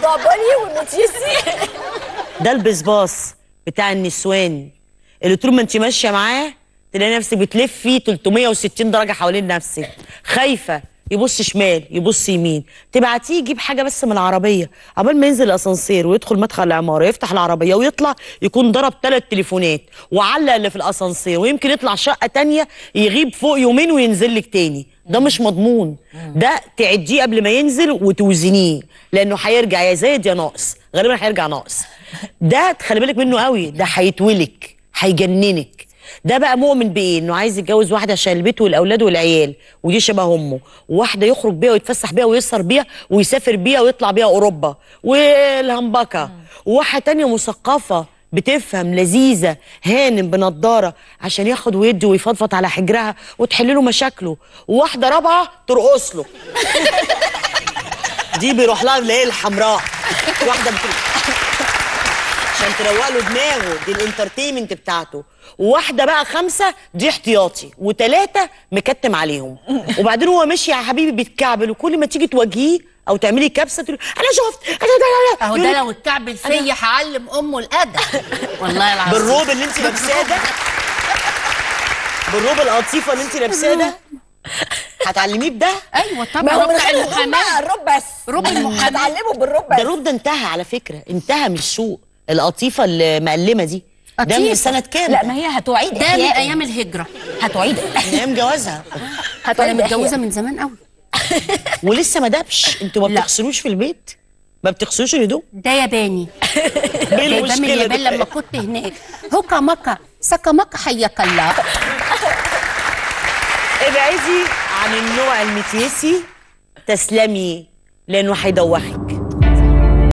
البعبلي والموتيسي ده البسباص بتاع النسوان اللي طول ما انت ماشيه معاه تلاقي نفسك بتلفي 360 درجه حوالين نفسك خايفه يبص شمال يبص يمين تبعتيه يجيب حاجه بس من العربيه عبال ما ينزل الاسانسير ويدخل مدخل العماره يفتح العربيه ويطلع يكون ضرب ثلاث تليفونات وعلق اللي في الاسانسير ويمكن يطلع شقه تانية يغيب فوق يومين وينزل لك تاني ده مش مضمون ده تعديه قبل ما ينزل وتوزنيه لانه هيرجع يا زايد يا ناقص غالبا هيرجع ناقص ده تخلي بالك منه قوي ده هيتولك هيجننك ده بقى مؤمن بايه انه عايز يتجوز واحده عشان البيت والاولاد والعيال ودي شبه امه وواحده يخرج بيها ويتفسح بيها ويسهر بيها ويسافر بيها ويطلع بيها اوروبا والهمبكه وواحده تانية مثقفه بتفهم لذيذه هانم بنضاره عشان ياخد ويدي ويفضفض على حجرها وتحل له مشاكله وواحده رابعه ترقص له دي بيروح لها اللي هي الحمراء واحده بتروح عشان تروق له دماغه دي الانترتينمنت بتاعته وواحده بقى خمسه دي احتياطي وثلاثه مكتم عليهم وبعدين هو ماشي يا حبيبي بيتكعبل وكل ما تيجي تواجهيه او تعملي كبسه تقولي انا شفت أنا ده اهو ده لو اتكعبل فيا هعلم امه الادب والله العظيم بالروب اللي انت لابساه ده بالروب القطيفه اللي انت لابساه ده هتعلميه بده ايوه ما طبعا هو روب من بتاع غير الروب بقى المحاماه الروب بس روب المحاماه هتعلمه بالروب ده بس الروب ده انتهى على فكره انتهى من السوق القطيفه المقلمه دي ده من قطيفة. سنه كام لا ما هي هتعيد ده من إحياء. ايام الهجره هتعيد من ايام جوازها انا هتعيد متجوزه إحياء. من زمان قوي ولسه ما دبش انتوا ما لا. بتغسلوش في البيت ما بتغسلوش الهدوم ده ياباني ايه جايباه من المشكله اليابان ده؟ لما كنت هناك هوكا مكا سكا مكا حياك الله ابعدي عن النوع المتيسي تسلمي لانه هيدوخك